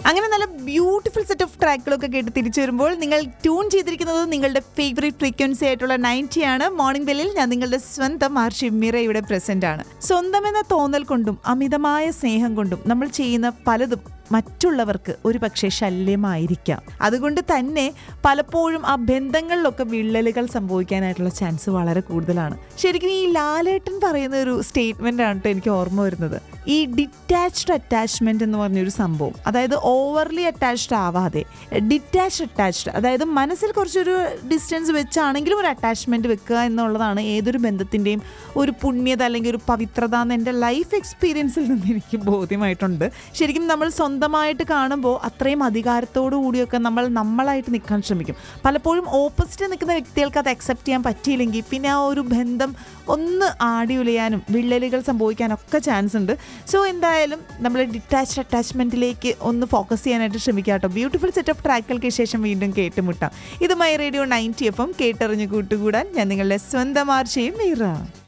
അങ്ങനെ നല്ല beautiful set of ട്രാക്കുകളൊക്കെ കേട്ട് തിരിച്ചു വരുമ്പോൾ നിങ്ങൾ ട്യൂൺ ചെയ്തിരിക്കുന്നത് നിങ്ങളുടെ ഫേവറേറ്റ് ഫ്രീക്വൻസി ആയിട്ടുള്ള നയൻറ്റി ആണ് മോർണിംഗ് ബെല്ലിൽ ഞാൻ നിങ്ങളുടെ സ്വന്തം ആർഷി മിറ ഇവിടെ പ്രസന്റ് ആണ് സ്വന്തം എന്ന തോന്നൽ കൊണ്ടും അമിതമായ സ്നേഹം കൊണ്ടും നമ്മൾ ചെയ്യുന്ന പലതും മറ്റുള്ളവർക്ക് ഒരു പക്ഷേ ശല്യമായിരിക്കാം അതുകൊണ്ട് തന്നെ പലപ്പോഴും ആ ബന്ധങ്ങളിലൊക്കെ വിള്ളലുകൾ സംഭവിക്കാനായിട്ടുള്ള ചാൻസ് വളരെ കൂടുതലാണ് ശരിക്കും ഈ ലാലേട്ടൻ പറയുന്ന ഒരു സ്റ്റേറ്റ്മെന്റ് ആണ് ട്ടോ എനിക്ക് ഓർമ്മ വരുന്നത് ഈ ഡിറ്റാച്ച്ഡ് അറ്റാച്ച്മെന്റ് എന്ന് പറഞ്ഞൊരു സംഭവം അതായത് ഓവർലി അറ്റാച്ച്ഡ് ആവാതെ ഡിറ്റാച്ച്ഡ് അറ്റാച്ച്ഡ് അതായത് മനസ്സിൽ കുറച്ചൊരു ഡിസ്റ്റൻസ് വെച്ചാണെങ്കിലും ഒരു അറ്റാച്ച്മെന്റ് വെക്കുക എന്നുള്ളതാണ് ഏതൊരു ബന്ധത്തിൻ്റെയും ഒരു പുണ്യത അല്ലെങ്കിൽ ഒരു പവിത്രത എന്ന് എൻ്റെ ലൈഫ് എക്സ്പീരിയൻസിൽ നിന്ന് എനിക്ക് ബോധ്യമായിട്ടുണ്ട് ശരിക്കും നമ്മൾ സ്വന്തമായിട്ട് കാണുമ്പോൾ അത്രയും അധികാരത്തോടു കൂടിയൊക്കെ നമ്മൾ നമ്മളായിട്ട് നിൽക്കാൻ ശ്രമിക്കും പലപ്പോഴും ഓപ്പോസിറ്റ് നിൽക്കുന്ന വ്യക്തികൾക്ക് അത് അക്സെപ്റ്റ് ചെയ്യാൻ പറ്റിയില്ലെങ്കിൽ പിന്നെ ആ ഒരു ബന്ധം ഒന്ന് ആടി ഉലയാനും വിള്ളലുകൾ സംഭവിക്കാനൊക്കെ ചാൻസ് ഉണ്ട് സോ എന്തായാലും നമ്മൾ ഡിറ്റാച്ച്ഡ് അറ്റാച്ച്മെൻറ്റിലേക്ക് ഒന്ന് ഫോക്കസ് ചെയ്യാനായിട്ട് ശ്രമിക്കുക കേട്ടോ ബ്യൂട്ടിഫുൾ സെറ്റ് ഓഫ് ട്രാക്കുകൾക്ക് ശേഷം വീണ്ടും കേട്ടുമുട്ടാം ഇത് my radio ninety F M കേട്ടറിഞ്ഞ് കൂട്ടുകൂടാൻ ഞാൻ നിങ്ങളുടെ സ്വന്തം ആർച്ചയും മീറ